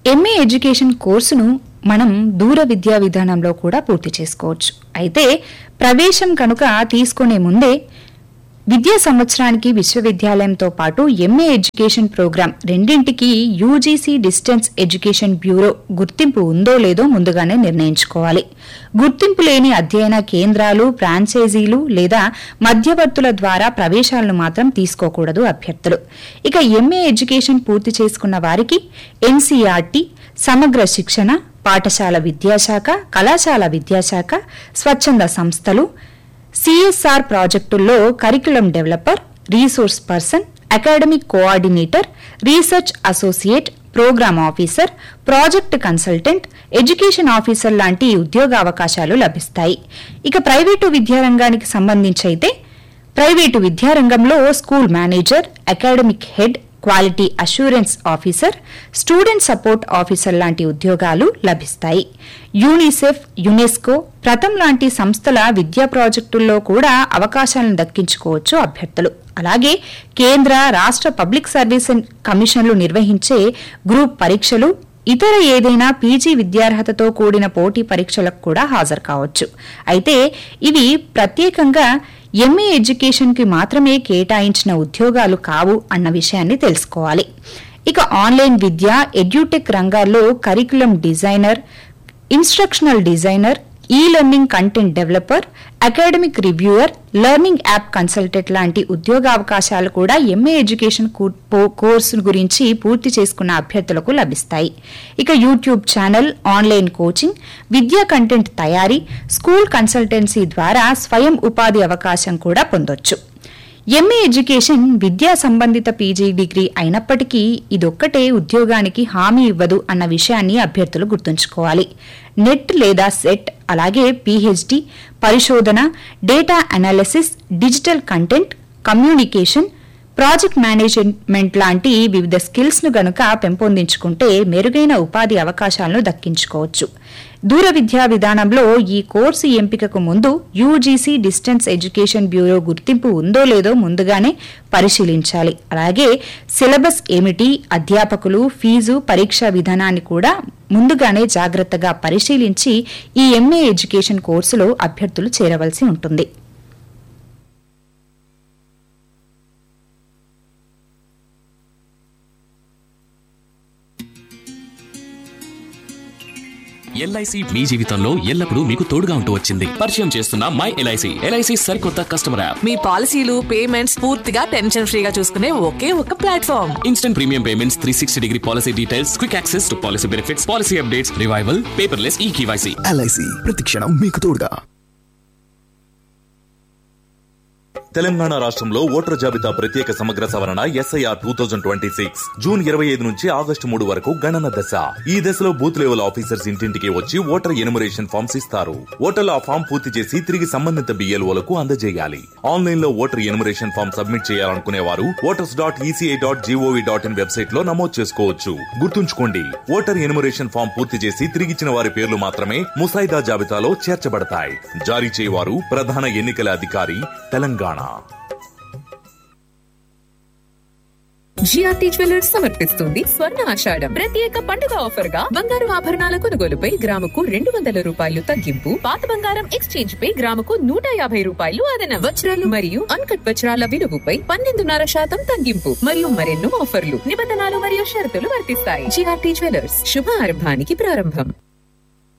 MA education కోర్సును మనం దూర విద్యా విధానంలో కూడా పూర్తి చేసుకోవచ్చు అయితే ప్రవేశం కనుక తీసుకునే ముందే విద్యా సంవత్సరానికి విశ్వవిద్యాలయంతో పాటు ఎంఏ ఎడ్యుకేషన్ ప్రోగ్రాం రెండింటికి యూజీసీ డిస్టెన్స్ ఎడ్యుకేషన్ బ్యూరో గుర్తింపు ఉందో లేదో ముందుగానే నిర్ణయించుకోవాలి గుర్తింపు లేని అధ్యయన కేంద్రాలు ఫ్రాంచైజీలు లేదా మధ్యవర్తుల ద్వారా ప్రవేశాలను మాత్రం తీసుకోకూడదు అభ్యర్థులు ఇక ఎంఏ ఎడ్యుకేషన్ పూర్తి చేసుకున్న వారికి ఎన్సీఆర్టీ సమగ్ర శిక్షణ పాఠశాల విద్యాశాఖ కళాశాల విద్యాశాఖ స్వచ్ఛంద సంస్థలు సిఎస్ఆర్ ప్రాజెక్టుల్లో curriculum developer resource person academic coordinator research associate program officer project consultant education officer లాంటి ఉద్యోగ అవకాశాలు లభిస్తాయి ఇక ప్రైవేటు విద్యారంగానికి సంబంధించి అయితే ప్రైవేటు విద్యారంగంలో school manager academic head quality assurance officer student support officer లాంటి ఉద్యోగాలు లభిస్తాయి యూనిసెఫ్ యునెస్కో ప్రథమ్ లాంటి సంస్థల విద్యా ప్రాజెక్టుల్లో కూడా అవకాశాలను దక్కించుకోవచ్చు అభ్యర్థులు అలాగే కేంద్ర రాష్ట్ర పబ్లిక్ సర్వీస్ కమిషన్లు నిర్వహించే గ్రూప్ పరీక్షలు ఇతర ఏదైనా పీజీ విద్యార్హతతో కూడిన పోటీ పరీక్షలకు కూడా హాజరు కావచ్చు అయితే ఇవి ప్రత్యేకంగా ఎంఏ ఎడ్యుకేషన్కి మాత్రమే కేటాయించిన ఉద్యోగాలు కావు అన్న విషయాన్ని తెలుసుకోవాలి ఇక ఆన్లైన్ విద్య ఎడ్యూటెక్ రంగాల్లో curriculum designer instructional designer e learning content developer academic reviewer learning app consultant లాంటి ఉద్యోగ అవకాశాలు కూడా ఎంఏ ఎడ్యుకేషన్ కూ- పో- కోర్సు గురించి పూర్తి చేసుకున్న అభ్యర్థులకు లభిస్తాయి ఇక యూట్యూబ్ ఛానల్ ఆన్లైన్ కోచింగ్ విద్యా కంటెంట్ తయారీ స్కూల్ కన్సల్టెన్సీ ద్వారా స్వయం ఉపాధి అవకాశం కూడా పొందొచ్చు ఎంఏ ఎడ్యుకేషన్ విద్యా సంబంధిత పీజీ డిగ్రీ అయినప్పటికీ ఇదొక్కటే ఉద్యోగానికి హామీ ఇవ్వదు అన్న విషయాన్ని అభ్యర్థులు గుర్తుంచుకోవాలి నెట్ లేదా సెట్ అలాగే పీహెచ్డీ పరిశోధన data analysis digital content communication project management లాంటి వివిధ స్కిల్స్ ను గనుక పెంపొందించుకుంటే మెరుగైన ఉపాధి అవకాశాలను దక్కించుకోవచ్చు దూర విద్యా విధానంలో ఈ కోర్సు ఎంపికకు ముందు యూజీసీ డిస్టెన్స్ ఎడ్యుకేషన్ బ్యూరో గుర్తింపు ఉందో లేదో ముందుగానే పరిశీలించాలి అలాగే సిలబస్ ఏమిటి అధ్యాపకులు ఫీజు పరీక్షా విధానాన్ని కూడా ముందుగానే జాగ్రత్తగా పరిశీలించి ఈ ఎంఏ ఎడ్యుకేషన్ కోర్సులో అభ్యర్థులు చేరవలసి ఉంటుంది ఎల్ఐసి మీ జీవితంలో ఎల్లప్పుడూ మీకు తోడుగా ఉంటూ వచ్చింది పరిచయం చేస్తున్న మై ఎల్ఐసి ఎల్ఐసి సరికొత్త కస్టమర్ యాప్ మీ పాలసీలు పేమెంట్స్ పూర్తిగా టెన్షన్ ఫ్రీగా చూసుకునే ఒకే ఒక platform instant premium payments three sixty degree policy details quick access to policy benefits policy updates revival paperless e KYC LIC ప్రతిక్షణం మీకు తోడుగా తెలంగాణ రాష్ట్రంలో ఓటర్ జాబితా ప్రత్యేక సమగ్ర సవరణ SIR two thousand twenty six June ఇరవై ఐదు నుంచి ఆగస్టు మూడు వరకు గణన దశ ఈ దశలో బూత్ లెవెల్ ఆఫీసర్స్ ఇంటింటికి వచ్చి ఓటర్ ఎనుమరేషన్ ఫామ్స్ ఇస్తారు ఓటర్లు ఆ ఫామ్ పూర్తి చేసి తిరిగి సంబంధిత బిఎల్ఓలకు అందజేయాలి ఆన్లైన్ లో ఓటర్ ఎనుమరేషన్ ఫామ్ సబ్మిట్ చేయాలనుకునే వారు voters dot ECI dot gov dot in website లో నమోదు చేసుకోవచ్చు గుర్తుంచుకోండి ఓటర్ ఎనుమరేషన్ ఫామ్ పూర్తి చేసి తిరిగిచ్చిన వారి పేర్లు మాత్రమే ముసాయిదా జాబితాలో చేర్చబడతాయి జారీ చేయవారు ప్రధాన ఎన్నికల అధికారి తెలంగాణ జిఆర్టీ జ్యువెలర్స్ సమర్పిస్తుంది స్వర్ణ ఆషాఢం ప్రత్యేక పండుగ ఆఫర్ గా బంగారు ఆభరణాల కొనుగోలుపై గ్రాముకు రెండు వందల రూపాయలు తగ్గింపు పాత బంగారం ఎక్స్చేంజ్ పై గ్రాముకు నూట యాభై రూపాయలు అదన వజ్రాలు మరియు అన్కట్ వజ్రాల విలువపై పన్నెండున్నర శాతం తగ్గింపు మరియు మరెన్నో ఆఫర్లు నిబంధనలు మరియు షరతులు వర్తిస్తాయి జిఆర్టీ జ్యువెలర్స్ శుభ ఆరంభానికి ప్రారంభం